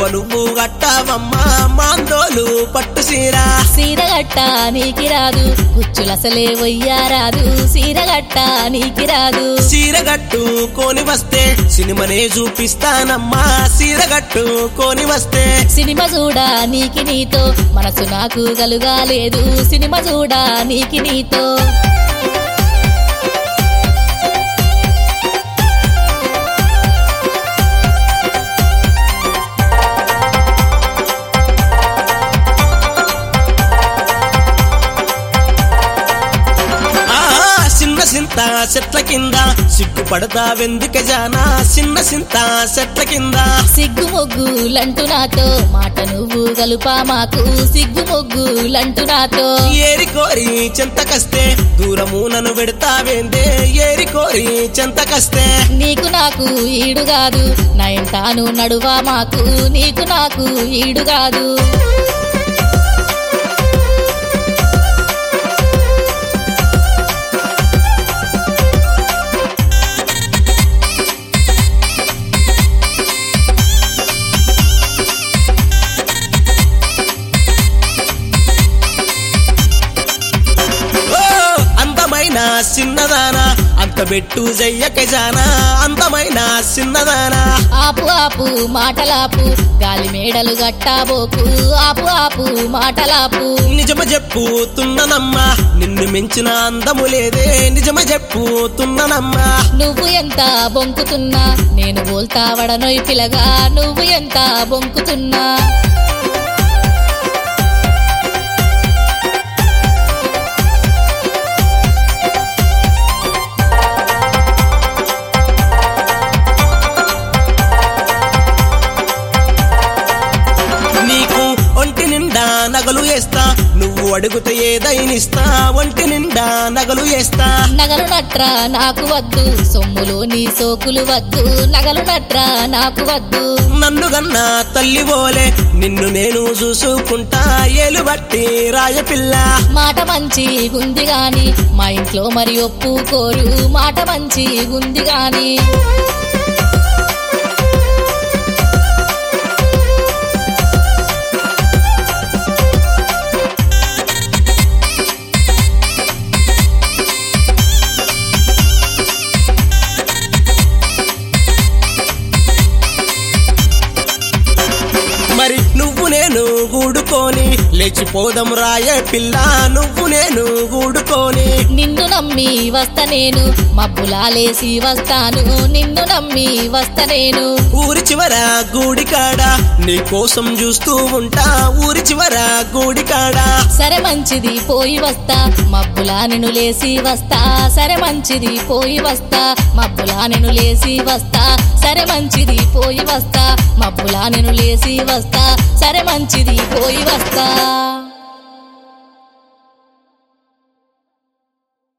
నువ్వు గట్టావమ్మా మాందోలు పట్టు సీర సీరగట్ట నీకి రాదు కుచ్చులసలే వయ్యారాదు సీరగట్ట నీకి రాదు సీరగట్టు కోని వస్తే సినిమనే చూపిస్తానమ్మా సీరగట్టు కోని వస్తే సినిమా చూడా నీకి నీతో మనసు నాకు గలుగా లేదు సినిమా చూడా నీకి నీతో ఆ చిన్న సింత చెట్ల కింద సిగ్గుపడతా వెందుక జానా చిన్న సింత చెట్ల కింద సిగ్గు మొగ్గులంటూ నాతో మాట నువ్వు గలుపా మాకు సిగ్గు మొగ్గులంటూ నాతో ఏరి కోరి చెంతకస్తే దూరము నన్ను పెడతావేందే ఏరి కోరి చెంతకస్తే నీకు నాకు ఈడు కాదు నయంతాను నడువా మాకు నీకు నాకు ఈడు కాదు ఓ అందమైన చిన్నదానా అంత బెట్టు జయ్యక జానా అందమైన చిన్నదానా ఆపు ఆపు మాటలాపు గాలి మేడలు గట్టాబోకు ఆపు ఆపు మాటలాపు నిజమ చెప్పుతున్ననమ్మా నిన్ను మించిన అందము లేదే నిజమ చెప్పుతున్ననమ్మా నువ్వు ఎంత బొంకుతున్నా నేను బోల్తావడనోయ్ పిలగా నువ్వు ఎంత బొంకుతున్నా నీకు ఒంటి నిండా నగలు వేస్తా నువ్వు అడుగుతే ఏదైనిస్తా ఒంటి నిండా నగలు వేస్తా నగలు నట్రా నాకు వద్దు సొమ్ములు నీ సోకులు వద్దు నగలు నట్రా నాకు వద్దు నన్ను గన్నా తల్లి పోలే నిన్ను నేను చూసుకుంటా ఏలు బట్టి రాయపిల్ల మాట మంచి గుంది గాని మా ఇంట్లో మరి ఒప్పుకోరు మాట మంచి గుంది గాని మరి నువ్వు నేను గూడుకొని లేచిపోదాం రాయ పిల్ల నువ్వు నేను గూడుకొని నిన్ను నమ్మి వస్తా నేను మబ్బులాలేసి వస్తాను నిన్ను నమ్మి వస్తా నేను ఊరి చివర గూడి కాడ నీ కోసం చూస్తూ ఉంటా ఊరి చివర గూడి కాడ సరే మంచిది పోయి వస్తా మబ్బులా నేను లేసి వస్తా సరే మంచిది పోయి వస్తా మబ్బులా నేను లేసి వస్తా సరే మంచిది పోయి వస్తా మబ్బులా నేను లేసి వస్తా సరే మంచిది పోయి వస్తా